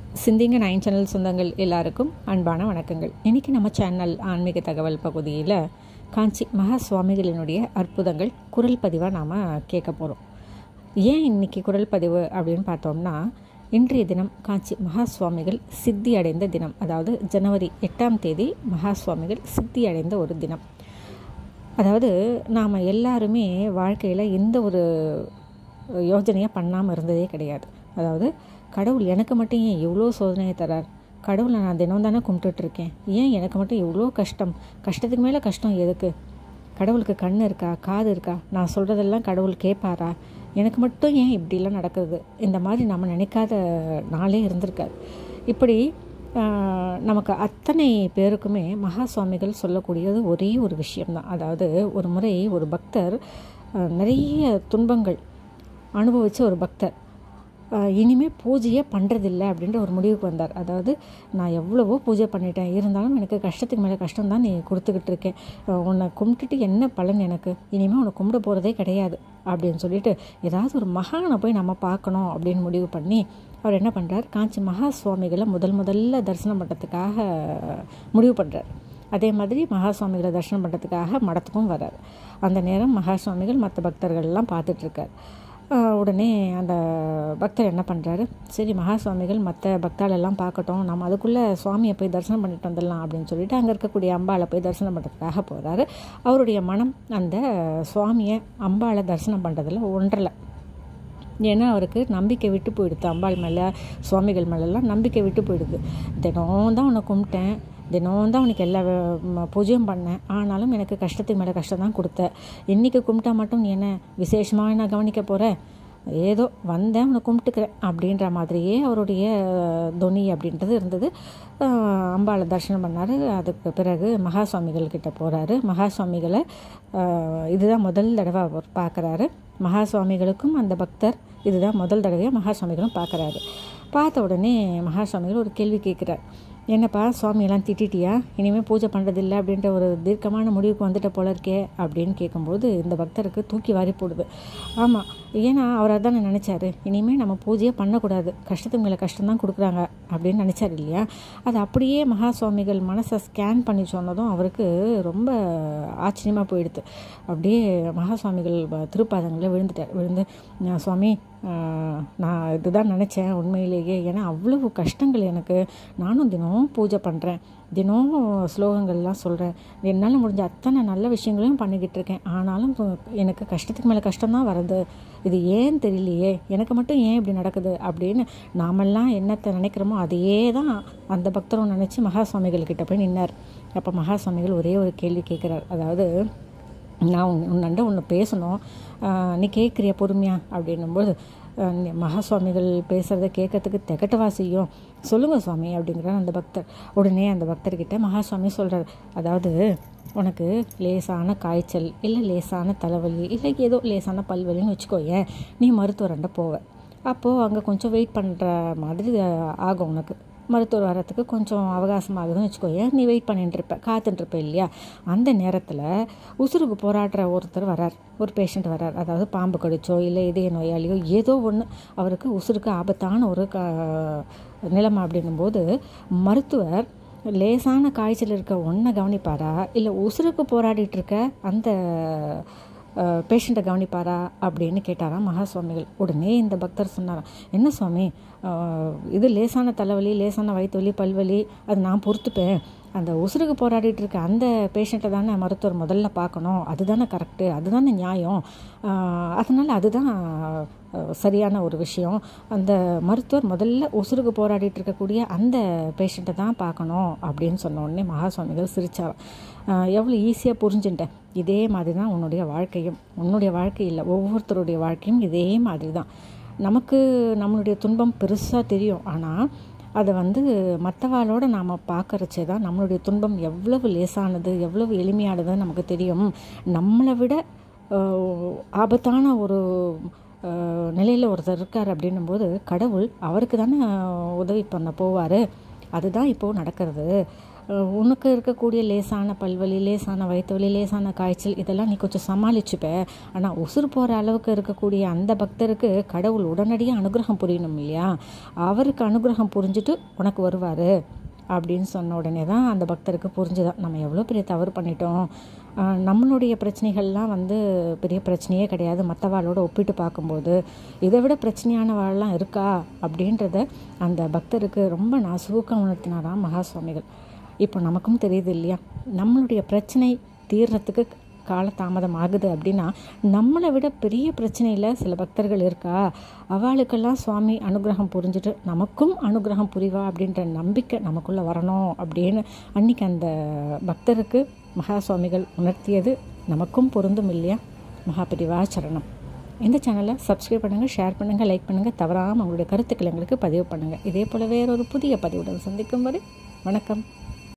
சிந்திங்க nine channel சொந்தங்கள் எல்லாருக்கும் அன்பான வணக்கங்கள் இன்றைக்கி நம்ம சேனல் ஆன்மீக தகவல் பகுதியில் காஞ்சி மகா சுவாமிகளினுடைய அற்புதங்கள் குரல் பதிவாக நாம் கேட்க போகிறோம் ஏன் இன்றைக்கி குரல் பதிவு அப்படின்னு பார்த்தோம்னா இன்றைய தினம் காஞ்சி மகா சுவாமிகள் சித்தி அடைந்த தினம் அதாவது ஜனவரி எட்டாம் தேதி மகா சுவாமிகள் சித்தி அடைந்த ஒரு தினம் அதாவது நாம் எல்லாருமே வாழ்க்கையில் எந்த ஒரு யோஜனையாக பண்ணாமல் இருந்ததே கிடையாது அதாவது கடவுள் எனக்கு மட்டும் ஏன் எவ்வளோ சோதனையை தரார் கடவுளை நான் தினம் தானே கும்பிட்டுட்ருக்கேன் ஏன் எனக்கு மட்டும் எவ்வளோ கஷ்டம் கஷ்டத்துக்கு மேலே கஷ்டம் எதுக்கு கடவுளுக்கு கண் இருக்கா காது இருக்கா நான் சொல்கிறதெல்லாம் கடவுள் கேட்பாரா எனக்கு மட்டும் ஏன் இப்படிலாம் நடக்குது இந்த மாதிரி நம்ம நினைக்காத நாளே இருந்திருக்காது இப்படி நமக்கு அத்தனை பேருக்குமே மகா சுவாமிகள் சொல்லக்கூடியது ஒரே ஒரு விஷயம்தான் அதாவது ஒரு முறை ஒரு பக்தர் நிறைய துன்பங்கள் அனுபவித்த ஒரு பக்தர் இனிமேல் பூஜையே பண்ணுறதில்ல அப்படின்ற ஒரு முடிவுக்கு வந்தார் அதாவது நான் எவ்வளவோ பூஜை பண்ணிட்டேன் இருந்தாலும் எனக்கு கஷ்டத்துக்கு மேலே கஷ்டம் தான் நீ கொடுத்துக்கிட்டு இருக்கேன் உன்னை கும்பிட்டுட்டு என்ன பலன் எனக்கு இனிமேல் உன்னை கும்பிட போகிறதே கிடையாது அப்படின்னு சொல்லிட்டு ஏதாவது ஒரு மகானை போய் நம்ம பார்க்கணும் அப்படின்னு முடிவு பண்ணி அவர் என்ன பண்ணுறார் காஞ்சி மகா சுவாமிகளை முதல் முதல்ல தரிசனம் பண்ணுறதுக்காக முடிவு பண்ணுறார் அதே மாதிரி மகா சுவாமிகளை தரிசனம் பண்ணுறதுக்காக மடத்துக்கும் வர்றார் அந்த நேரம் மகா சுவாமிகள் மற்ற பக்தர்கள்லாம் பார்த்துட்ருக்கார் உடனே அந்த பக்தர் என்ன பண்ணுறாரு சரி மகா சுவாமிகள் மற்ற பக்தாலெல்லாம் பார்க்கட்டும் நம்ம அதுக்குள்ளே சுவாமியை போய் தரிசனம் பண்ணிட்டு வந்துடலாம் அப்படின்னு சொல்லிட்டு அங்கே இருக்கக்கூடிய அம்பாளை போய் தரிசனம் பண்ணுறதுக்காக போகிறாரு அவருடைய மனம் அந்த சுவாமியை அம்பாளை தரிசனம் பண்ணுறதுல ஒன்றலை ஏன்னா அவருக்கு நம்பிக்கை விட்டு போயிடுது அம்பாள் மேலே சுவாமிகள் மேலெல்லாம் நம்பிக்கை விட்டு போயிடுது தினம் தான் உன்னை கும்பிட்டேன் தினம் தான் உனக்கு எல்லா பூஜையும் பண்ணேன் ஆனாலும் எனக்கு கஷ்டத்துக்கு மேலே கஷ்டம் தான் கொடுத்த இன்றைக்கி கும்பிட்டா மட்டும் நீ என்ன விசேஷமாக நான் கவனிக்க போகிறேன் ஏதோ வந்தேன் உன்னை கும்பிட்டுக்கிறேன் அப்படின்ற மாதிரியே அவருடைய தொனி அப்படின்றது இருந்தது அம்பாளை தரிசனம் பண்ணார் அதுக்கு பிறகு மகா சுவாமிகள் கிட்ட போகிறாரு மகா சுவாமிகளை இதுதான் முதல் தடவை அவர் பார்க்குறாரு மகா சுவாமிகளுக்கும் அந்த பக்தர் இதுதான் முதல் தடவையாக மகா சுவாமிகளும் பார்க்குறாரு பார்த்த உடனே மகா சுவாமிகள் ஒரு கேள்வி கேட்குறார் என்னப்பா சுவாமியெல்லாம் திட்டிட்டியா இனிமேல் பூஜை பண்ணுறதில்ல அப்படின்ற ஒரு தீர்க்கமான முடிவுக்கு வந்துட்ட போல இருக்கே அப்படின்னு கேட்கும்போது இந்த பக்தருக்கு தூக்கி வாரி போடுது ஆமாம் ஏன்னா அவர் அதான் நினச்சாரு இனிமேல் நம்ம பூஜையே பண்ணக்கூடாது கஷ்டத்துக்கு மேலே கஷ்டம் தான் கொடுக்குறாங்க அப்படின்னு நினச்சார் இல்லையா அது அப்படியே மகா சுவாமிகள் மனசை ஸ்கேன் பண்ணி சொன்னதும் அவருக்கு ரொம்ப ஆச்சரியமாக போயிடுது அப்படியே மகா சுவாமிகள் திருப்பாதங்களில் விழுந்துட்டார் விழுந்து சுவாமி நான் இதுதான் நினச்சேன் உண்மையிலேயே ஏன்னா அவ்வளவு கஷ்டங்கள் எனக்கு நானும் தினம் பூஜை பண்ணுறேன் தினம் ஸ்லோகங்கள்லாம் சொல்கிறேன் என்னால் முடிஞ்ச அத்தனை நல்ல விஷயங்களையும் பண்ணிக்கிட்டு இருக்கேன் ஆனாலும் எனக்கு கஷ்டத்துக்கு மேலே கஷ்டம்தான் வருது இது ஏன் தெரியலையே எனக்கு மட்டும் ஏன் இப்படி நடக்குது அப்படின்னு நாமெல்லாம் என்னத்தை நினைக்கிறோமோ அதையே தான் அந்த பக்தரும் நினச்சி மகா சுவாமிகள்கிட்ட போய் நின்னார் அப்போ மகா சுவாமிகள் ஒரே ஒரு கேள்வி கேட்குறார் அதாவது நான் உன் உன்னண்ட ஒன்று பேசணும் நீ கேட்குறிய பொறுமையா அப்படின்னும்போது மகா சுவாமிகள் பேசுகிறத கேட்கறதுக்கு திகட்டவா செய்யும் சொல்லுங்கள் சுவாமி அப்படிங்கிறார் அந்த பக்தர் உடனே அந்த பக்தர்கிட்ட மகா சுவாமி சொல்கிறார் அதாவது உனக்கு லேசான காய்ச்சல் இல்லை லேசான தலைவலி இல்லை ஏதோ லேசான பல்வலின்னு வச்சுக்கோயேன் நீ மருத்துவரண்ட போவ அப்போது அங்கே கொஞ்சம் வெயிட் பண்ணுற மாதிரி ஆகும் உனக்கு மருத்துவர் வரத்துக்கு கொஞ்சம் அவகாசம் ஆகுதுன்னு வச்சுக்கோயேன் நீ வெயிட் பண்ணிட்டு இருப்ப காத்துட்டுருப்ப இல்லையா அந்த நேரத்தில் உசுருக்கு போராடுற ஒருத்தர் வரார் ஒரு பேஷண்ட் வரார் அதாவது பாம்பு கடிச்சோ இல்லை இதய நோயாளியோ ஏதோ ஒன்று அவருக்கு உசுருக்கு ஆபத்தான ஒரு க நிலைமை அப்படின்னும்போது மருத்துவர் லேசான காய்ச்சல் இருக்க ஒன்றை கவனிப்பாரா இல்லை உசுருக்கு போராடிட்டு இருக்க அந்த பேஷண்ட்டை கவனிப்பாரா அப்படின்னு கேட்டாராம் மகா சுவாமிகள் உடனே இந்த பக்தர் சொன்னாராம் என்ன சுவாமி இது லேசான தலைவலி லேசான வயிற்று வலி பல்வலி அது நான் பொறுத்துப்பேன் அந்த உசுருக்கு போராடிட்டு இருக்க அந்த பேஷண்ட்டை தானே மருத்துவர் முதல்ல பார்க்கணும் அதுதானே கரெக்டு அதுதானே நியாயம் அதனால் அதுதான் சரியான ஒரு விஷயம் அந்த மருத்துவர் முதல்ல உசுருக்கு போராடிட்டு இருக்கக்கூடிய அந்த பேஷண்ட்டை தான் பார்க்கணும் அப்படின்னு சொன்ன உடனே மகா சுவாமிகள் சிரிச்சார் எவ்வளோ ஈஸியாக புரிஞ்சுட்டேன் இதே மாதிரி தான் உன்னுடைய வாழ்க்கையும் உன்னுடைய வாழ்க்கை இல்லை ஒவ்வொருத்தருடைய வாழ்க்கையும் இதே மாதிரி தான் நமக்கு நம்மளுடைய துன்பம் பெருசாக தெரியும் ஆனால் அதை வந்து மற்றவாளோட நாம் பார்க்கறச்சே தான் நம்மளுடைய துன்பம் எவ்வளவு லேசானது எவ்வளவு எளிமையானதுன்னு நமக்கு தெரியும் நம்மளை விட ஆபத்தான ஒரு நிலையில் ஒருத்தர் இருக்கார் அப்படின்னும்போது கடவுள் அவருக்கு தானே உதவி பண்ண போவார் அதுதான் இப்போது நடக்கிறது அஹ், உனக்கு இருக்கக்கூடிய லேசான பல்வலி லேசான வயிற்று வலி லேசான காய்ச்சல் இதெல்லாம் நீ கொஞ்சம் சமாளிச்சுப்ப ஆனால் உசுறு போகிற அளவுக்கு இருக்கக்கூடிய அந்த பக்தருக்கு கடவுள் உடனடியாக அனுகிரகம் புரியணும் இல்லையா அவருக்கு அனுகிரகம் புரிஞ்சுட்டு உனக்கு வருவார் அப்படின்னு சொன்ன உடனே தான் அந்த பக்தருக்கு புரிஞ்சுதான் நம்ம எவ்வளோ பெரிய தவறு பண்ணிட்டோம் ஆஹ் நம்மளுடைய பிரச்சனைகள்லாம் வந்து பெரிய பிரச்சனையே கிடையாது மற்றவாளோட ஒப்பிட்டு பார்க்கும்போது இதை விட பிரச்சனையான வாழலாம் இருக்கா அப்படின்றத அந்த பக்தருக்கு ரொம்ப நாசூக்கம் உணர்த்தினாராம் மகா சுவாமிகள் இப்போ நமக்கும் தெரியுது இல்லையா நம்மளுடைய பிரச்சனை தீர்றதுக்கு காலதாமதம் ஆகுது அப்படின்னா நம்மளை விட பெரிய பிரச்சனையில் சில பக்தர்கள் இருக்கா அவளுக்கெல்லாம் சுவாமி அனுகிரகம் புரிஞ்சுட்டு நமக்கும் அனுகிரகம் புரிவா அப்படின்ற நம்பிக்கை நமக்குள்ளே வரணும் அப்படின்னு அன்னைக்கு அந்த பக்தருக்கு மகா சுவாமிகள் உணர்த்தியது நமக்கும் பொருந்தும் இல்லையா மகாபரிவா சரணம் இந்த சேனலை சப்ஸ்கிரைப் பண்ணுங்கள் ஷேர் பண்ணுங்கள் லைக் பண்ணுங்கள் தவறாமல் உங்களுடைய கருத்துக்களை எங்களுக்கு பதிவு பண்ணுங்கள் இதே போல் வேறொரு புதிய பதிவுடன் சந்திக்கும் வரை வணக்கம்